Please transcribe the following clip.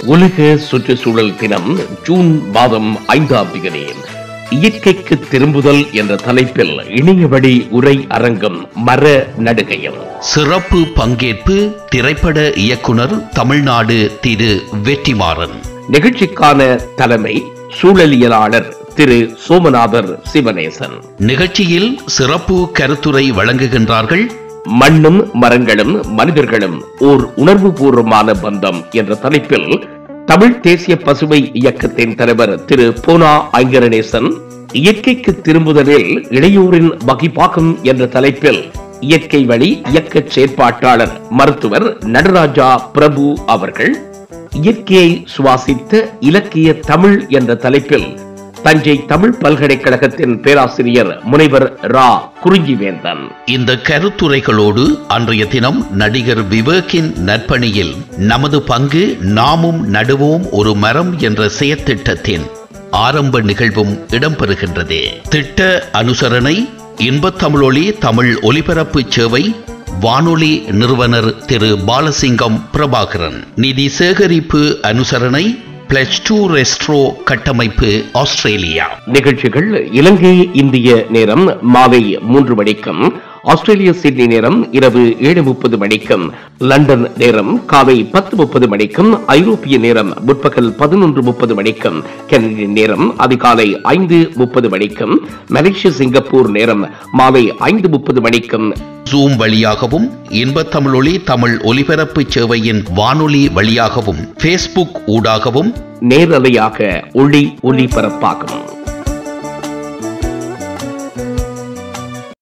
உலக சுற்றுச்சூழல் தினம் ஜூன் மாதம் ஐந்தாம் தேதி இயற்கைக்கு திரும்புதல் என்ற தலைப்பில் இணையவழி உரை அரங்கம் மர நடுகையம் சிறப்பு பங்கேற்பு திரைப்பட இயக்குனர் தமிழ்நாடு திரு வெற்றிமாறன் நிகழ்ச்சிக்கான தலைமை சூழலியலாளர் திரு சோமநாதர் சிவனேசன் நிகழ்ச்சியில் சிறப்பு கருத்துரை வழங்குகின்றார்கள் மண்ணும் மரங்களும் மனிதர்களும் ஓர் உணர்வுபூர்வமான பந்தம் என்ற தலைப்பில் தமிழ் தேசிய பசுமை இயக்கத்தின் தலைவர் திரு பூனா ஐங்கரநேசன் இயற்கைக்கு திரும்புதலில் இளையோரின் வகிப்பாக்கம் என்ற தலைப்பில் இயற்கை வழி இயக்க செயற்பாட்டாளர் மருத்துவர் நடராஜா பிரபு அவர்கள் இயற்கையை சுவாசித்த இலக்கிய தமிழ் என்ற தலைப்பில் தஞ்சை தமிழ் பல்கலைக்கழகத்தின் பேராசிரியர் முனைவர் ரா குறிஞ்சிவேந்தன் இந்த கருத்துரைகளோடு அன்றைய தினம் நடிகர் விவேக்கின் நற்பணியில் நமது பங்கு நாமும் நடுவோம் ஒரு மரம் என்ற செயற்திட்டத்தின் ஆரம்ப நிகழ்வும் இடம்பெறுகின்றது திட்ட அனுசரணை இன்பத் தமிழொலி தமிழ் ஒலிபரப்பு சேவை வானொலி நிறுவனர் திரு பாலசிங்கம் பிரபாகரன் நிதி சேகரிப்பு அனுசரணை பிளஸ் டூ ரெஸ்ட்ரோ கட்டமைப்பு ஆஸ்திரேலியா நிகழ்ச்சிகள் இலங்கை இந்திய நேரம் மாலை மூன்று மணிக்கும் ஆஸ்திரேலிய சிட்னி நேரம் இரவு ஏழு முப்பது மணிக்கும் லண்டன் நேரம் காலை பத்து முப்பது மணிக்கும் ஐரோப்பிய நேரம் முற்பகல் பதினொன்று முப்பது மணிக்கும் கனடிய நேரம் அதிகாலை ஐந்து முப்பது மணிக்கும் மலேசிய சிங்கப்பூர் நேரம் மாலை ஐந்து முப்பது மணிக்கும் ஜூம் வழியாகவும் இன்பத் தமிழொலி தமிழ் ஒலிபரப்பு சேவையின் வானொலி வழியாகவும் ஃபேஸ்புக் ஊடாகவும் நேரலையாக ஒளி ஒளிபரப்பாகும்